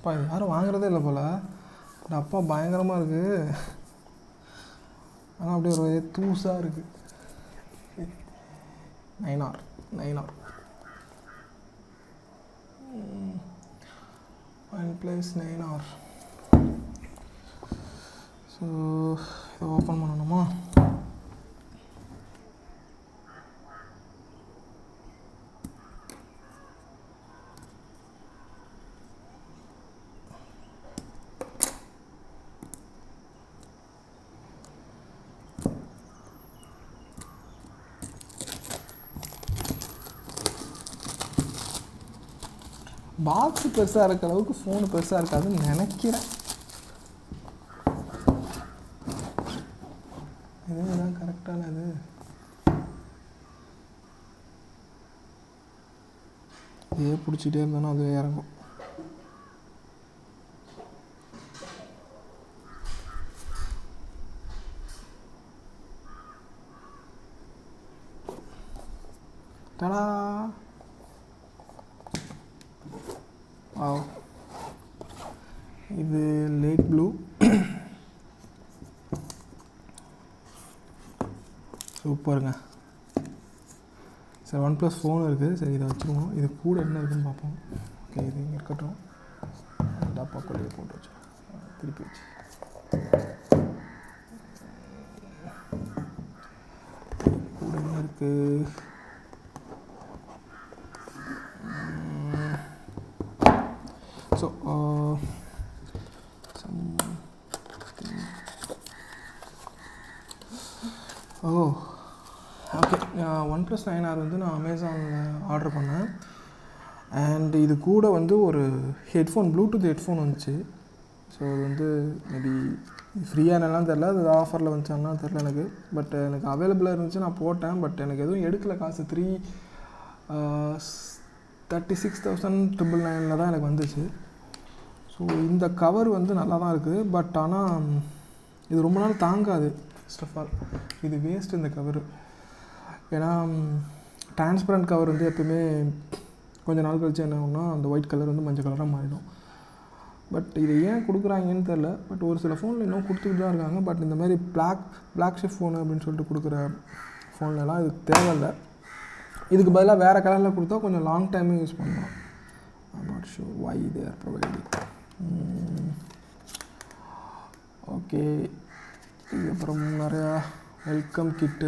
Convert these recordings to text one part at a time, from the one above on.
அப்பா இது யாரும் வாங்குறதே இல்லை போல் பட் அப்பா பயங்கரமாக இருக்குது ஆனால் அப்படியே ஒரு தூசாக இருக்குது nine R nine R one plus nine R so இதை ஓப்பன் பண்ணணுமா பாக்ஸ் பெருசாக இருக்க அளவுக்கு ஃபோன் பெருசாக இருக்காதுன்னு நினைக்கிறேன் இதுதான் கரெக்டான இது இதே பிடிச்சிட்டே இருந்தோன்னா அது இறங்கும் டடா வாவ் இது லேக் ப்ளூ சூப்பருங்க சரி ஒன் ப்ளஸ் ஃபோன் இருக்குது சரி இதை வச்சுருவோம் இது கூட என்ன இருக்குன்னு பார்ப்போம் ஓகே இது இங்கே இருக்கட்டும் டப்பா கொள்ளையை போட்டு வச்சு திருப்பி வச்சு கூட என்ன இருக்குது So, uh, some. Oh okay one plus nine R வந்து நான் அமேசானில் ஆர்டர் பண்ணேன் அண்ட் இது கூட வந்து ஒரு ஹெட்ஃபோன் ப்ளூடூத் ஹெட்ஃபோன் வந்துச்சு ஸோ அது வந்து மேபி ஃப்ரீயாக என்னலாம் தெரில அது ஆஃபரில் வந்துச்சான்னா தெரில எனக்கு பட் எனக்கு அவைலபிளாக இருந்துச்சு நான் போட்டேன் பட் எனக்கு எதுவும் எடுக்கல காசு three thirty six thousand triple நைனில் தான் எனக்கு வந்துச்சு ஸோ இந்த கவர் வந்து நல்லா தான் இருக்குது பட் ஆனால் இது ரொம்ப நாள் தாங்காது ஃபர்ஸ்ட் ஆஃப் ஆல் இது வேஸ்ட் இந்த கவர் ஏன்னா டிரான்ஸ்பரண்ட் கவர் வந்து எப்பவுமே கொஞ்ச நாள் கழிச்சு என்ன ஆகும்னா அந்த ஒயிட் கலர் வந்து மஞ்சள் கலராக மாறிடும் பட் இது ஏன் கொடுக்குறாங்கன்னு தெரில பட் ஒரு சில ஃபோனில் இன்னும் கொடுத்துட்டு தான் இருக்காங்க பட் இந்த மாதிரி பிளாக் பிளாக் ஷிப் ஃபோனு அப்படின்னு சொல்லிட்டு கொடுக்குற ஃபோன்லலாம் இது தேவையில்லை இதுக்கு பதிலாக வேறு கலரில் கொடுத்தா கொஞ்சம் லாங் டைமே யூஸ் பண்ணலாம் not sure why they are providing okay இதுக்கப்புறம் நிறையா வெல்கம் கிட்டு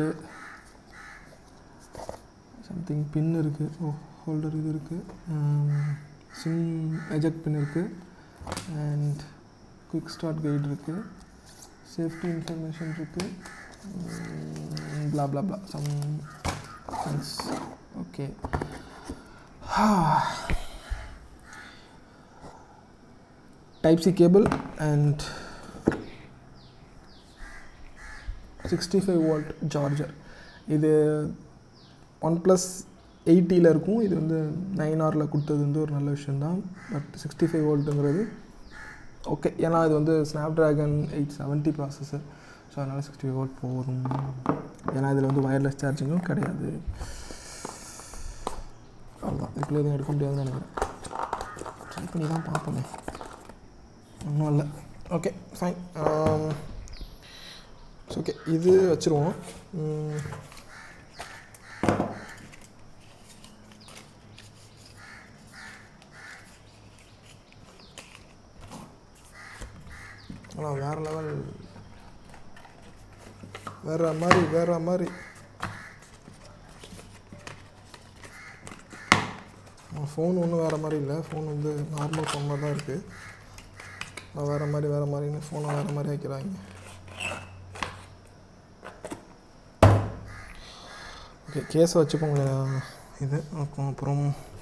சம்திங் பின் இருக்குது ஓ ஹோல்டர் இது இருக்குது சிம் எஜெக்ட் பின் இருக்குது அண்ட் குயிக் ஸ்டார்ட் கைடு இருக்குது சேஃப்டி இன்ஃபர்மேஷன் இருக்குது blah blah blah some things okay type c cable and 65 volt charger இது one plus எயிட்டியில் இருக்கும் இது வந்து நைன் ஆரில் கொடுத்தது வந்து ஒரு நல்ல விஷயந்தான் பட் சிக்ஸ்டி ஃபைவ் வோல்ட்டுங்கிறது ஓகே ஏன்னா இது வந்து Snapdragon eight seventy processor so அதனால் சிக்ஸ்டி வோல்ட் போகும் ஏன்னா இதில் வந்து ஒயர்லெஸ் சார்ஜிங்கும் கிடையாது அவ்வளோதான் இதுக்குள்ளே எதுவும் எடுக்க முடியாதுன்னு நினைக்கிறேன் ட்ரை பண்ணி தான் பார்ப்போமே ஒன்றும் இல்லை ஓகே ஃபைன் ஓகே இது வச்சுருவோம் உம், ஆனால் வேறு லெவல் வேற மாதிரி வேற மாதிரி ஃபோன் ஒன்றும் வேறு மாதிரி இல்லை ஃபோன் வந்து நார்மல் ஃபோன் மாதிரி தான் இருக்குது நான் வேறு மாதிரி வேறு மாதிரின்னு ஃபோனை வேறு மாதிரி வைக்கிறாங்க ஓகே கேஸை வச்சுக்கோங்க இது அப்புறம் அப்புறம்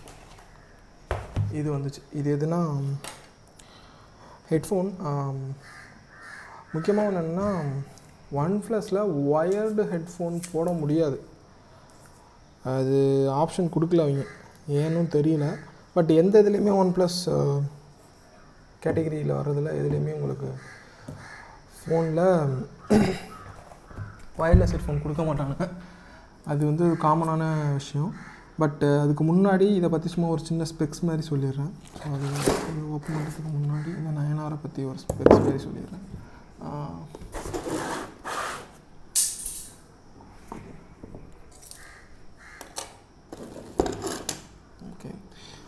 இது வந்துச்சு இது எதுனா ஹெட்ஃபோன் முக்கியமாக ஒன்று என்னென்னா ஒன் ப்ளஸில் ஒயர்டு ஹெட்ஃபோன் போட முடியாது அது ஆப்ஷன் கொடுக்கல அவங்க ஏன்னும் தெரியல பட் எந்த இதுலேயுமே ஒன் ப்ளஸ் கேட்டகரியில் வர்றதில் எதுலேயுமே உங்களுக்கு ஃபோனில் ஒயர்லெஸ் ஹெட்ஃபோன் கொடுக்க மாட்டாங்க அது வந்து காமனான விஷயம் பட் அதுக்கு முன்னாடி இதை பற்றி சும்மா ஒரு சின்ன ஸ்பெக்ஸ் மாதிரி சொல்லிடுறேன் ஸோ அது ஓப்பன் பண்ணுறதுக்கு முன்னாடி இந்த நயனாரை பற்றி ஒரு ஸ்பெக்ஸ் மாதிரி சொல்லிடுறேன் ஆஹ் ஓகே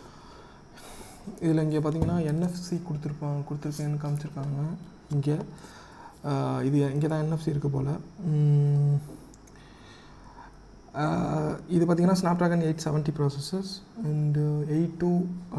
இதில் இங்கே பார்த்தீங்கன்னா என்எஃப்சி கொடுத்துருப்பாங்க கொடுத்துருக்கேன்னு காமிச்சிருக்காங்க இங்கே ஆஹ் இது இங்கே தான் என்எஃப்சி இருக்குது போல் இது பார்த்தீங்கன்னா Snapdragon eight seventy processors and eight to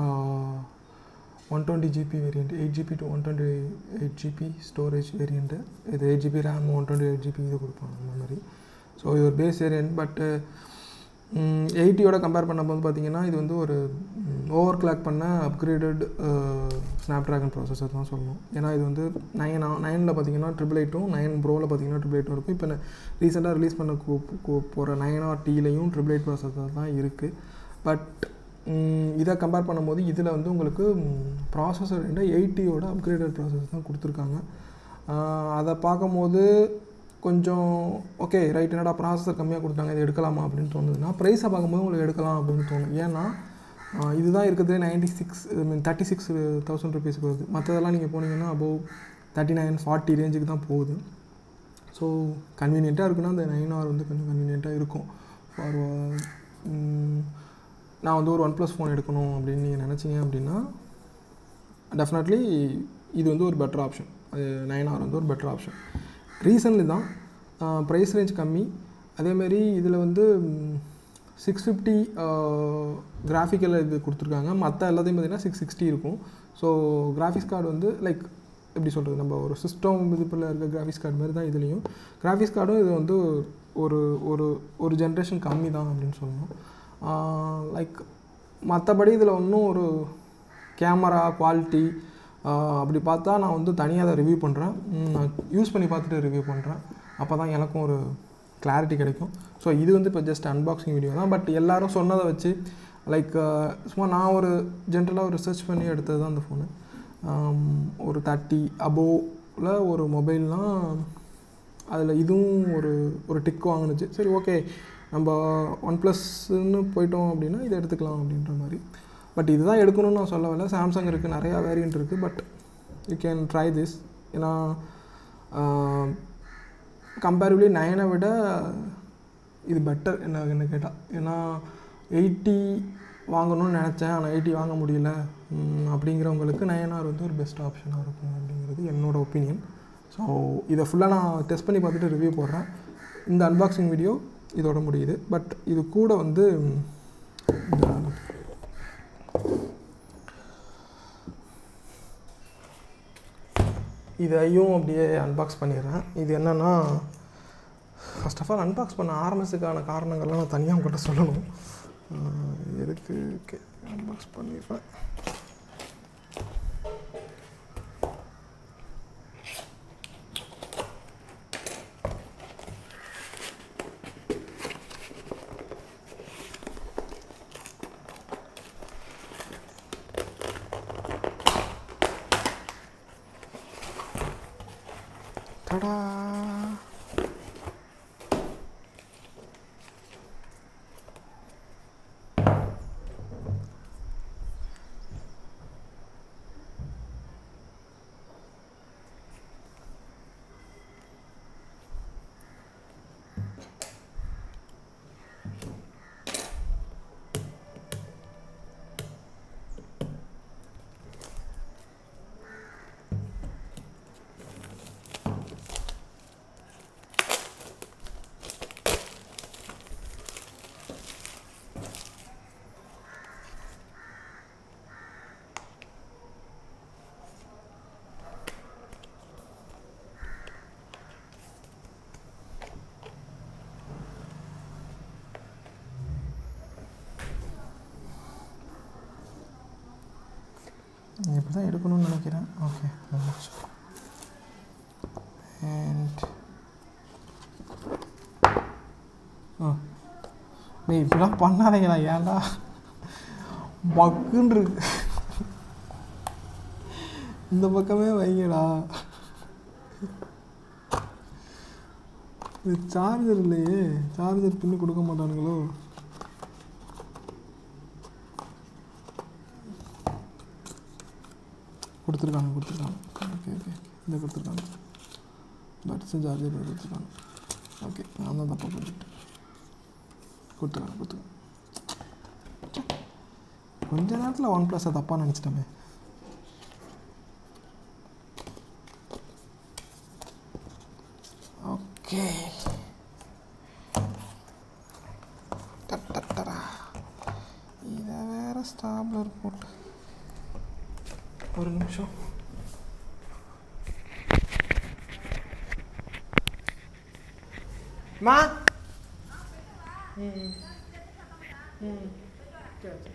one twenty GB variant eight GB to one twenty eight GB storage variant இது eight GB RAM one twenty eight GB இது கொடுப்பாங்க அந்த மாதிரி ஸோ இது ஒரு பேஸ் வேரியண்ட் பட்டு எயிட்டியோட கம்பேர் பண்ணும்போது பார்த்தீங்கன்னா இது வந்து ஒரு ஓவர் கிளாக் பண்ண அப்கிரேடட் ஸ்னாப்ட்ராகன் ப்ராசஸர் தான் சொல்லணும் ஏன்னா இது வந்து நைன் நைனில் பார்த்தீங்கன்னா ட்ரிபிள் எயிட்டும் நைன் ப்ரோவில் பார்த்தீங்கன்னா ட்ரிபிள் எயிட்டும் இருக்கும் இப்போ ரீசெண்டாக ரிலீஸ் பண்ண போகிற நைன் ஆர் டீலையும் ட்ரிபிள் எயிட் ப்ராசஸர் தான் இருக்குது பட் இதை கம்பேர் பண்ணும்போது இதில் வந்து உங்களுக்கு ப்ராசஸர் விட எயிட்டியோட அப்கிரேடட் ப்ராசஸர் தான் கொடுத்துருக்காங்க ஆஹ் அதை பார்க்கும்போது கொஞ்சம் ஓகே ரைட் என்னடா ப்ராசஸர் கம்மியாக கொடுத்தாங்க இது எடுக்கலாமா அப்படின்னு தோணுதுன்னா ப்ரைஸை பார்க்கும்போது உங்களுக்கு எடுக்கலாம் அப்படின்னு தோணும் ஏன்னா ஆஹ் இதுதான் இருக்கிறதுலே ninety six I mean thirty six thousand ருபீஸ்க்கு வருது மற்றதெல்லாம் நீங்கள் போனீங்கன்னா அபோவ் தேர்ட்டி நைன் ஃபார்ட்டி ரேஞ்சுக்கு தான் போகுது ஸோ கன்வீனியண்ட்டாக இருக்குன்னா அந்த நைன் ஆர் வந்து கொஞ்சம் கன்வீனியண்ட்டாக இருக்கும் ஃபார் நான் வந்து ஒரு ஒன் ப்ளஸ் ஃபோன் எடுக்கணும் அப்படின்னு நீங்கள் நினச்சிங்க அப்படின்னா டெஃபினெட்லி இது வந்து ஒரு பெட்டர் ஆப்ஷன் அது நைன் ஆர் வந்து ஒரு பெட்டர் ஆப்ஷன் ரீசன்லி தான் ப்ரைஸ் ரேஞ்ச் கம்மி அதேமாரி இதில் வந்து சிக்ஸ் ஃபிஃப்டி கிராஃபிக்கல் இது கொடுத்துருக்காங்க மற்ற எல்லாத்தையும் பார்த்தீங்கன்னா சிக்ஸ் சிக்ஸ்டி இருக்கும் ஸோ கிராஃபிக்ஸ் கார்டு வந்து லைக் எப்படி சொல்கிறது நம்ம ஒரு சிஸ்டம் இதுப்பில் இருக்க கிராஃபிக்ஸ் கார்டு மாதிரி தான் இதுலேயும் கிராஃபிக்ஸ் கார்டும் இது வந்து ஒரு ஒரு ஒரு ஜென்ரேஷன் கம்மி தான் அப்படின்னு சொல்லணும் லைக் மற்றபடி இதில் இன்னும் ஒரு கேமரா குவாலிட்டி அப்படி பார்த்தா நான் வந்து தனியாக அதை ரிவ்யூ பண்ணுறேன் நான் யூஸ் பண்ணி பார்த்துட்டு ரிவ்யூ பண்ணுறேன் அப்போ தான் எனக்கும் ஒரு கிளாரிட்டி கிடைக்கும் ஸோ இது வந்து இப்போ ஜஸ்ட் அன்பாக்சிங் வீடியோ தான் பட் எல்லாரும் சொன்னதை வச்சு லைக் சும்மா நான் ஒரு ஜென்ரலாக ஒரு ரிசர்ச் பண்ணி எடுத்தது தான் அந்த ஃபோனு ஒரு தேர்ட்டி அபோவில் ஒரு மொபைல்னால் அதில் இதுவும் ஒரு ஒரு டிக் வாங்கினுச்சு சரி ஓகே நம்ம ஒன் ப்ளஸ்ன்னு போயிட்டோம் அப்படின்னா இதை எடுத்துக்கலாம் அப்படின்ற மாதிரி பட் இதுதான் எடுக்கணும்னு நான் சொல்ல வரல சாம்சங் இருக்குது நிறையா வேரியண்ட் இருக்குது but you can try this ஏன்னா கம்பேரிவ்லி நைனை விட இது பெட்டர் என்ன என்ன கேட்டால் ஏன்னா எயிட்டி வாங்கணும்னு நினச்சேன் ஆனால் எயிட்டி வாங்க முடியல அப்படிங்கிறவங்களுக்கு நயனார் வந்து ஒரு பெஸ்ட் ஆப்ஷனாக இருக்கும் அப்படிங்கிறது என்னோடய ஒப்பீனியன் ஸோ இதை ஃபுல்லாக நான் டெஸ்ட் பண்ணி பார்த்துட்டு ரிவ்யூ போடுறேன் இந்த அன்பாக்சிங் வீடியோ இதோட முடியுது பட் இது கூட வந்து இந்த இதையும் அப்படியே அன்பாக்ஸ் பண்ணிடுறேன் இது என்னென்னா ஃபஸ்ட் ஆஃப் ஆல் அன்பாக்ஸ் பண்ண ஆரம்பிச்சதுக்கான காரணங்கள்லாம் நான் தனியாக உங்கள்கிட்ட சொல்லணும் எதுக்கு ஓகே அன்பாக்ஸ் பண்ணிடுறேன் டடா இப்படி தான் எடுக்கணும்னு நினைக்கிறேன் ஓகே அண்ட் ஆ நீ இப்படிலாம் பண்ணாதீங்களா ஏன்டா பக்குன்னு இருக்கு இந்த பக்கமே வைங்கடா இது சார்ஜர் இல்லையே சார்ஜர் பின்னு கொடுக்க மாட்டானுங்களோ கொடுத்துருக்காங்க கொடுத்துருக்காங்க ஓகே ஓகே இந்த கொடுத்துருக்காங்க பட்ஸு சார்ஜர் கொடுத்துருக்காங்க ஓகே நான் தான் தப்பாக போட்டுக்கிட்டேன் கொடுத்துருக்காங்க கொடுத்துருக்காங்க ச்சே. கொஞ்ச நேரத்தில் ஒன் ப்ளஸை தப்பாக நினச்சிட்டோமே ஓகே டட்டரா இதை வேற ஸ்டாப்லர் போட்டு ஒரு நிமிஷம் மா ம் ம் சரி சரி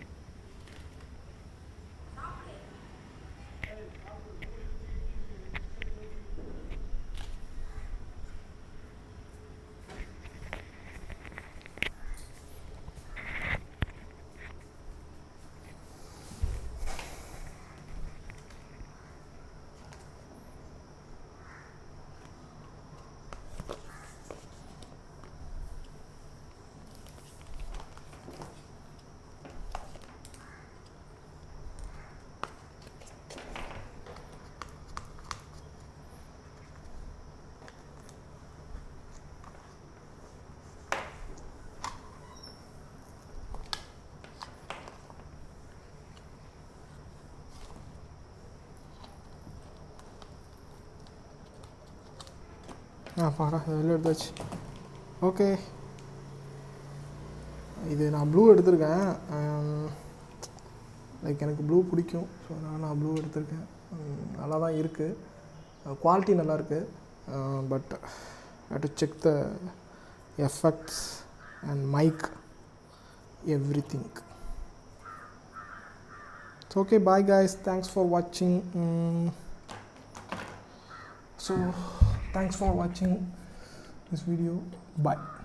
ஆ பாடா வெளில எடுத்தாச்சு ஓகே இது நான் ப்ளூ எடுத்திருக்கேன் லைக் எனக்கு ப்ளூ பிடிக்கும் ஸோ அதனால் நான் ப்ளூ எடுத்திருக்கேன் உம், நல்லா தான் இருக்குது குவாலிட்டி நல்லா இருக்குது but to check the effects and mic everything okay bye guys thanks for வாட்சிங் so thanks for watching this video bye